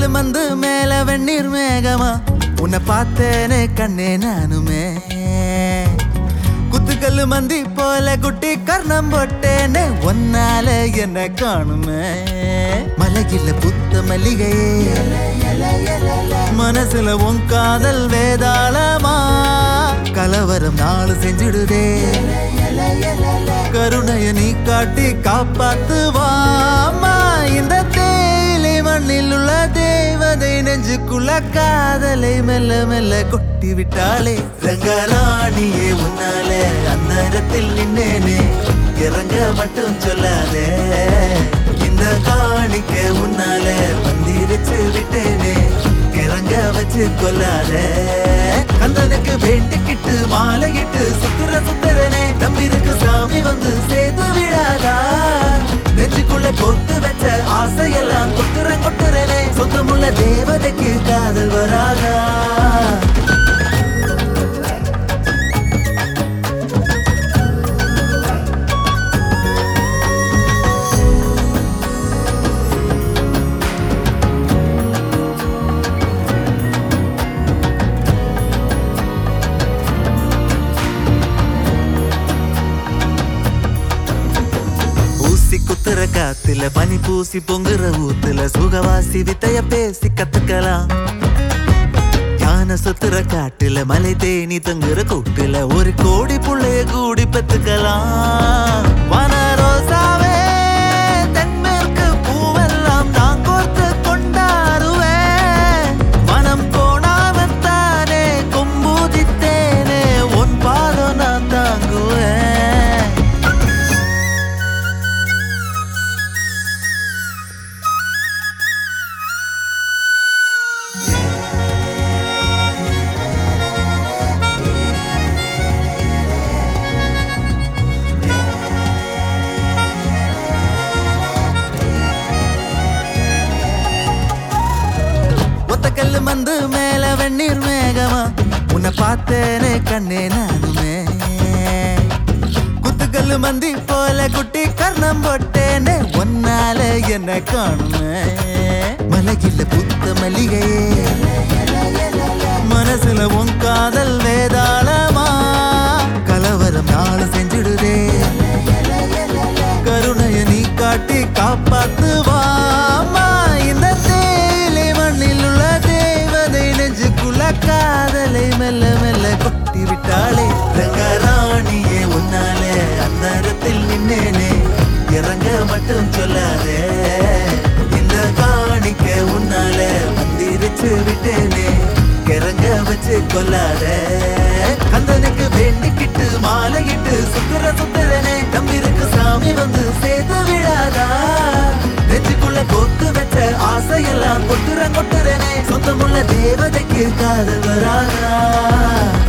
குத்துக்கல்லு மந்து மேல வெந்நீர் மேகமா உன்னை பார்த்தேனே கண்ணே நானுமே குத்துக்கல்லு மந்தி போல குட்டி கர்ணம் போட்டேனே ஒன்னால என்ன காணுமே மலையில புத்த மல்லிகையே மனசுல உன் காதல் வேதாளமா கலவரம் நாள் செஞ்சிடுதே கருணைய நீ காட்டி காப்பாத்துவாமா இந்த தேயிலை மண்ணில் உள்ள தேவதை நெஞ்சுக்குள்ள காதலை மெல்ல மெல்ல கொட்டி விட்டாளே ரங்கராணியே உன்னால அந்தரத்தில் நின்னேனே இறங்க மட்டும் சொல்லாதே இந்த காணிக்க உன்னால வந்திருச்சு விட்டேனே இறங்க வச்சு கொல்லாதே கந்தனுக்கு வேண்டிக்கிட்டு மாலையிட்டு சுத்துற சுத்துறனே தம்பிருக்கு சாமி வந்து சேர்த்து விடாதா நெஞ்சுக்குள்ள கொத்து வச்ச ஆசையெல்லாம் கொட்டுற கொட்டுறனே சொந்தமுள்ள தேவதைக்கு காதல் வராதா ஊசி குத்துற காத்துல பனி பூசி பொங்குற ஊத்துல சுகவாசி வித்தைய பேசி கத்துக்கலாம் யானை சுத்துற காட்டுல மலை தேனி தங்குற கூட்டுல ஒரு கோடி புள்ளைய கூடி பெத்துக்கலாம் வன ரோசாவே தென்மேற்கு பூவெல்லாம் நான் கோர்த்து கொண்டாடுவேன் மனம் கோணாமத்தானே கொம்பூதித்தேனே உன் பாதம் நான் தாங்குவேன் ஒத்தக்கல்லு மந்து மேல வெந்நீர் மேகமா உன்னை பார்த்தேனே கண்ணே நானுமே குத்துக்கல்லு மந்தி போல குட்டி கர்ணம் போட்டேனே ஒன்னால என்ன காணுமே மலையில புத்த மல்லிகையே மனசுல உன் காதல் வேதாளமா கலவரம் நாள் செஞ்சிடுதே கருணைய நீ காட்டி காப்பாத்துவாமா இந்த தேயிலை மண்ணில் உள்ள தேவதை நெஞ்சுக்குள்ள காதலை மெல்ல மெல்ல கொட்டி விட்டாளே ரங்கராணியே உன்னாலே அந்தரத்தில் நின்னேனே இறங்க மட்டும் சொல்லாதே இந்த காணிக்க உன்னால வந்திருச்சு விட்டேனே கிறங்க வச்சு கொல்லாதே கந்தனுக்கு வேண்டிக்கிட்டு மாலையிட்டு சுத்துற சுத்துறனே தம்பிருக்கு சாமி வந்து சேர்த்து விடாதா நெஞ்சுக்குள்ள கொத்து வச்ச ஆசையெல்லாம் கொட்டுற கொட்டுறனே சொந்தமுள்ள தேவதைக்கு காதல் வராதா